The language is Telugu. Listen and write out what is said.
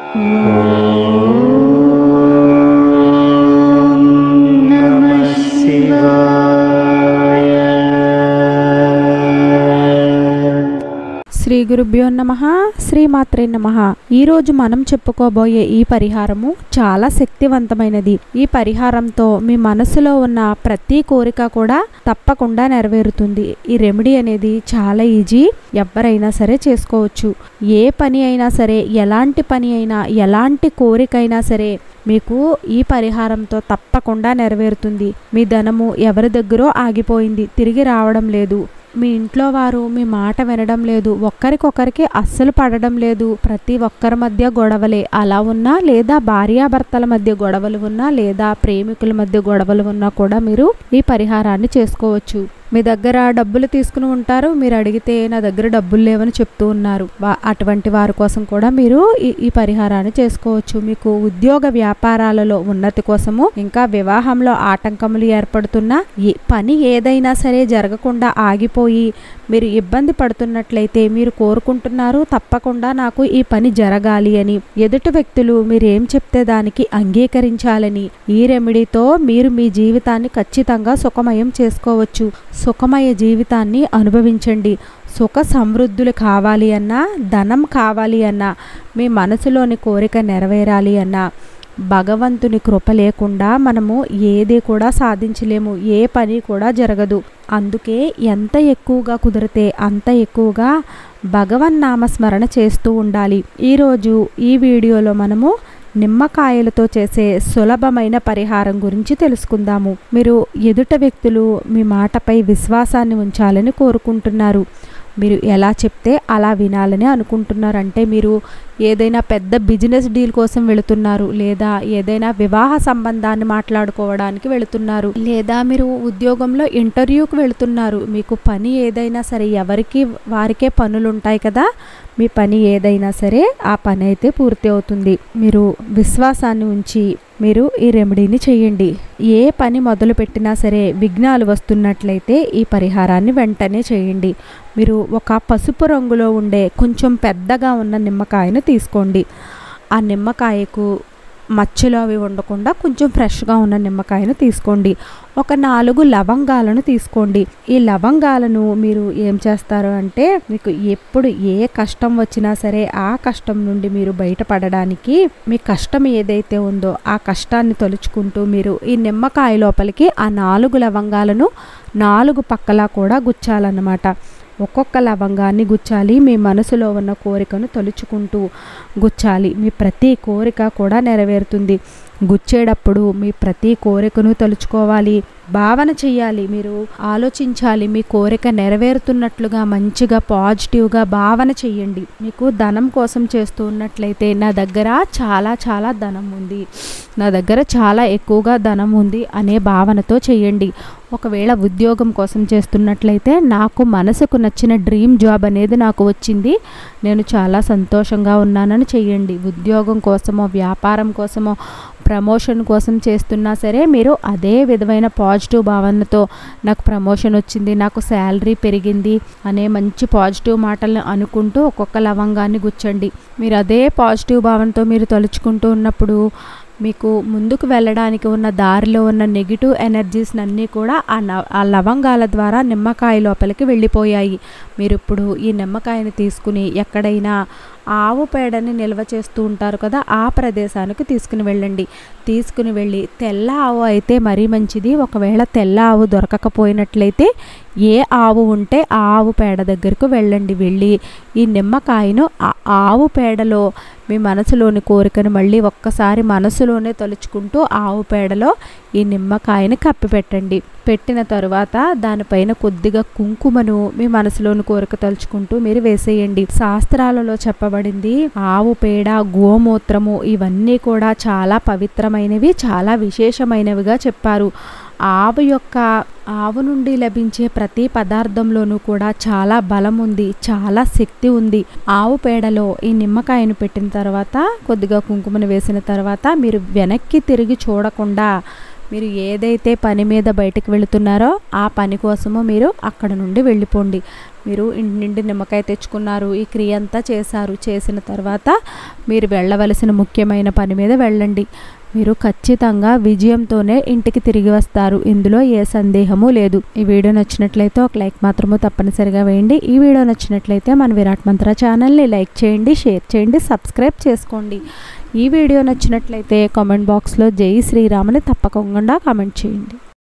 నమః శివాయ శ్రీ గురుభ్యో నమ శ్రీమాత్రే నమ ఈరోజు మనం చెప్పుకోబోయే ఈ పరిహారము చాలా శక్తివంతమైనది ఈ పరిహారంతో మీ మనసులో ఉన్న ప్రతి కోరిక కూడా తప్పకుండా నెరవేరుతుంది ఈ రెమెడీ అనేది చాలా ఈజీ ఎవరైనా సరే చేసుకోవచ్చు ఏ పని అయినా సరే ఎలాంటి పని అయినా ఎలాంటి కోరికైనా సరే మీకు ఈ పరిహారంతో తప్పకుండా నెరవేరుతుంది మీ ధనము ఎవరి దగ్గరో ఆగిపోయింది తిరిగి రావడం లేదు మీ ఇంట్లో వారు మీ మాట వినడం లేదు ఒక్కరికొకరికి అస్సలు పడడం లేదు ప్రతి ఒక్కరి మధ్య గొడవలే అలా ఉన్నా లేదా భార్యాభర్తల మధ్య గొడవలు ఉన్నా లేదా ప్రేమికుల మధ్య గొడవలు ఉన్నా కూడా మీరు ఈ పరిహారాన్ని చేసుకోవచ్చు మీ దగ్గర డబ్బులు తీసుకుని ఉంటారు మీరు అడిగితే నా దగ్గర డబ్బులు లేవని చెప్తూ ఉన్నారు వా- అటువంటి వారి కోసం కూడా మీరు ఈ ఈ పరిహారాన్ని చేసుకోవచ్చు మీకు ఉద్యోగ వ్యాపారాలలో ఉన్నతి కోసము ఇంకా వివాహంలో ఆటంకములు ఏర్పడుతున్నా ఏ పని ఏదైనా సరే జరగకుండా ఆగిపోయి మీరు ఇబ్బంది పడుతున్నట్లయితే మీరు కోరుకుంటున్నారు తప్పకుండా నాకు ఈ పని జరగాలి అని ఎదుటి వ్యక్తులు మీరు ఏం చెప్తే దానికి అంగీకరించాలని ఈ రెమెడీతో మీరు మీ జీవితాన్ని ఖచ్చితంగా సుఖమయం చేసుకోవచ్చు సుఖమయ జీవితాన్ని అనుభవించండి సుఖ సమృద్ధులు కావాలి అన్నా ధనం కావాలి అన్నా మీ మనసులోని కోరిక నెరవేరాలి అన్నా భగవంతుని కృప లేకుండా మనము ఏది కూడా సాధించలేము ఏ పని కూడా జరగదు అందుకే ఎంత ఎక్కువగా కుదిరితే అంత ఎక్కువగా భగవన్ నామస్మరణ చేస్తూ ఉండాలి ఈరోజు ఈ వీడియోలో మనము నిమ్మకాయలతో చేసే సులభమైన పరిహారం గురించి తెలుసుకుందాము మీరు ఎదుట వ్యక్తులు మీ మాటపై విశ్వాసాన్ని ఉంచాలని కోరుకుంటున్నారు మీరు ఎలా చెప్తే అలా వినాలని అనుకుంటున్నారు అంటే మీరు ఏదైనా పెద్ద బిజినెస్ డీల్ కోసం వెళుతున్నారు లేదా ఏదైనా వివాహ సంబంధాన్ని మాట్లాడుకోవడానికి వెళుతున్నారు లేదా మీరు ఉద్యోగంలో ఇంటర్వ్యూకి వెళుతున్నారు మీకు పని ఏదైనా సరే ఎవరికి వారికే పనులు ఉంటాయి కదా మీ పని ఏదైనా సరే ఆ పని అయితే పూర్తి అవుతుంది మీరు విశ్వాసాన్ని ఉంచి మీరు ఈ రెమెడీని చేయండి ఏ పని మొదలు పెట్టినా సరే విఘ్నాలు వస్తున్నట్లయితే ఈ పరిహారాన్ని వెంటనే చేయండి మీరు ఒక పసుపు రంగులో ఉండే కొంచెం పెద్దగా ఉన్న నిమ్మకాయను తీసుకోండి ఆ నిమ్మకాయకు మచ్చలు అవి ఉండకుండా కొంచెం ఫ్రెష్గా ఉన్న నిమ్మకాయను తీసుకోండి ఒక నాలుగు లవంగాలను తీసుకోండి ఈ లవంగాలను మీరు ఏం చేస్తారు అంటే మీకు ఎప్పుడు ఏ కష్టం వచ్చినా సరే ఆ కష్టం నుండి మీరు బయటపడడానికి మీ కష్టం ఏదైతే ఉందో ఆ కష్టాన్ని తలుచుకుంటూ మీరు ఈ నిమ్మకాయ లోపలికి ఆ నాలుగు లవంగాలను నాలుగు పక్కలా కూడా గుచ్చాలన్నమాట ఒక్కొక్క లవంగాన్ని గుచ్చాలి మీ మనసులో ఉన్న కోరికను తలుచుకుంటూ గుచ్చాలి మీ ప్రతి కోరిక కూడా నెరవేరుతుంది గుచ్చేటప్పుడు మీ ప్రతి కోరికను తలుచుకోవాలి భావన చెయ్యాలి మీరు ఆలోచించాలి మీ కోరిక నెరవేరుతున్నట్లుగా మంచిగా పాజిటివ్గా భావన చెయ్యండి మీకు ధనం కోసం చేస్తూ ఉన్నట్లయితే నా దగ్గర చాలా చాలా ధనం ఉంది నా దగ్గర చాలా ఎక్కువగా ధనం ఉంది అనే భావనతో చెయ్యండి ఒకవేళ ఉద్యోగం కోసం చేస్తున్నట్లయితే నాకు మనసుకు నచ్చిన డ్రీమ్ జాబ్ అనేది నాకు వచ్చింది నేను చాలా సంతోషంగా ఉన్నానని చెయ్యండి ఉద్యోగం కోసమో వ్యాపారం కోసమో ప్రమోషన్ కోసం చేస్తున్నా సరే మీరు అదే విధమైన పాజిటివ్ భావనతో నాకు ప్రమోషన్ వచ్చింది నాకు శాలరీ పెరిగింది అనే మంచి పాజిటివ్ మాటలను అనుకుంటూ ఒక్కొక్క లవంగాన్ని గుచ్చండి మీరు అదే పాజిటివ్ భావనతో మీరు తలుచుకుంటూ ఉన్నప్పుడు మీకు ముందుకు వెళ్ళడానికి ఉన్న దారిలో ఉన్న నెగిటివ్ ఎనర్జీస్ అన్నీ కూడా ఆ న- ఆ లవంగాల ద్వారా నిమ్మకాయ లోపలికి వెళ్ళిపోయాయి మీరు ఇప్పుడు ఈ నిమ్మకాయని తీసుకుని ఎక్కడైనా ఆవు పేడని నిల్వ చేస్తూ ఉంటారు కదా ఆ ప్రదేశానికి తీసుకుని వెళ్ళండి తీసుకుని వెళ్ళి తెల్ల ఆవు అయితే మరీ మంచిది ఒకవేళ తెల్ల ఆవు దొరకకపోయినట్లయితే ఏ ఆవు ఉంటే ఆ ఆవు పేడ దగ్గరకు వెళ్ళండి వెళ్ళి ఈ నిమ్మకాయను ఆ ఆవు పేడలో మీ మనసులోని కోరికను మళ్ళీ ఒక్కసారి మనసులోనే తలుచుకుంటూ ఆవు పేడలో ఈ నిమ్మకాయని కప్పి పెట్టండి పెట్టిన తరువాత దానిపైన కొద్దిగా కుంకుమను మీ మనసులోని కోరిక తలుచుకుంటూ మీరు వేసేయండి శాస్త్రాలలో చెప్పబడింది ఆవు పేడ గోమూత్రము ఇవన్నీ కూడా చాలా పవిత్రమైనవి చాలా విశేషమైనవిగా చెప్పారు ఆవు యొక్క ఆవు నుండి లభించే ప్రతి పదార్థంలోనూ కూడా చాలా బలం ఉంది చాలా శక్తి ఉంది ఆవు పేడలో ఈ నిమ్మకాయను పెట్టిన తర్వాత కొద్దిగా కుంకుమను వేసిన తర్వాత మీరు వెనక్కి తిరిగి చూడకుండా మీరు ఏదైతే పని మీద బయటకు వెళుతున్నారో ఆ పని కోసము మీరు అక్కడ నుండి వెళ్ళిపోండి మీరు ఇంటి నుండి నిమ్మకాయ తెచ్చుకున్నారు ఈ క్రియ అంతా చేశారు చేసిన తర్వాత మీరు వెళ్ళవలసిన ముఖ్యమైన పని మీద వెళ్ళండి మీరు ఖచ్చితంగా విజయంతోనే ఇంటికి తిరిగి వస్తారు ఇందులో ఏ సందేహము లేదు ఈ వీడియో నచ్చినట్లయితే ఒక లైక్ మాత్రము తప్పనిసరిగా వేయండి ఈ వీడియో నచ్చినట్లయితే మన విరాట్ మంత్ర ఛానల్ని లైక్ చేయండి షేర్ చేయండి సబ్స్క్రైబ్ చేసుకోండి ఈ వీడియో నచ్చినట్లయితే కామెంట్ బాక్స్లో జై శ్రీరామని తప్పకుండా కామెంట్ చేయండి